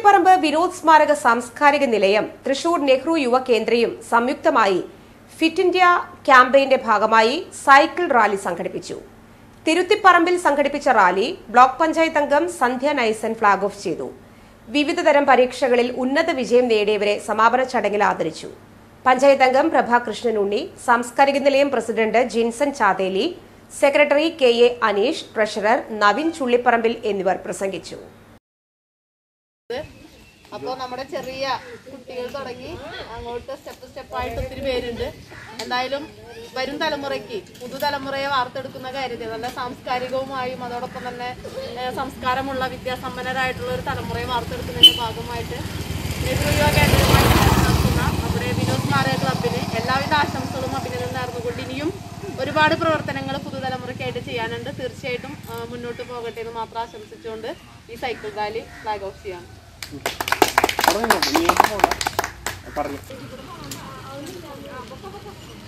തിരുത്തിപ്പറമ്പ് വിനോദ് സ്മാരക സാംസ്കാരിക നിലയം തൃശൂർ നെഹ്റു യുവ കേന്ദ്രയും സംയുക്തമായി ഫിറ്റ് ഇന്ത്യ ക്യാമ്പയിന്റെ ഭാഗമായി സൈക്കിൾ റാലി സംഘടിപ്പിച്ചു തിരുത്തിപ്പറമ്പിൽ സംഘടിപ്പിച്ച റാലി ബ്ലോക്ക് പഞ്ചായത്ത് അംഗം സന്ധ്യ നൈസൻ ഫ്ളാഗ് ഓഫ് ചെയ്തു വിവിധതരം പരീക്ഷകളിൽ ഉന്നത വിജയം നേടിയവരെ സമാപന ചടങ്ങിൽ ആദരിച്ചു പഞ്ചായത്ത് അംഗം പ്രഭാകൃഷ്ണൻ ഉണ്ണി സാംസ്കാരിക നിലയം president Jinson Chatheli secretary K A Aneesh treasurer Naveen Chullipparambil എന്നിവർ പ്രസംഗിച്ചു അപ്പോൾ നമ്മുടെ ചെറിയ കുട്ടികൾ തുടങ്ങി അങ്ങോട്ട് സ്റ്റെപ്പ് സ്റ്റെപ്പായിട്ട് ഒത്തിരി പേരുണ്ട് എന്തായാലും വരും തലമുറയ്ക്ക് പുതുതലമുറയെ വാർത്തെടുക്കുന്ന കാര്യത്തിൽ നല്ല സാംസ്കാരികവുമായും അതോടൊപ്പം തന്നെ ഏഹ്, സംസ്കാരമുള്ള വിദ്യാസമ്പന്നരായിട്ടുള്ള ഒരു തലമുറയെ വാർത്തെടുക്കുന്നതിന്റെ ഭാഗമായിട്ട് നെഹ്റു യുവ കേന്ദ്രവുമായി നടത്തുന്ന നമ്മുടെ വിനോദ് സ്മാരക ക്ലബിന് എല്ലാവിധ ആശംസകളും അഭിനന്ദനം നേർന്നുകൊണ്ട് ഇനിയും ഒരുപാട് പ്രവർത്തനങ്ങൾ പുതുതലമുറയ്ക്കായിട്ട് ചെയ്യാനുണ്ട് തീർച്ചയായിട്ടും ആ, മുന്നോട്ട് പോകട്ടെ എന്ന് മാത്രം ആശംസിച്ചുകൊണ്ട് ഈ സൈക്കിൾ റാലി ഫ്ലാഗ് ഓഫ് ചെയ്യാം പറഞ്ഞു നോക്ക് നീ എങ്ങോട്ട് പോകണ്ട പറഞ്ഞു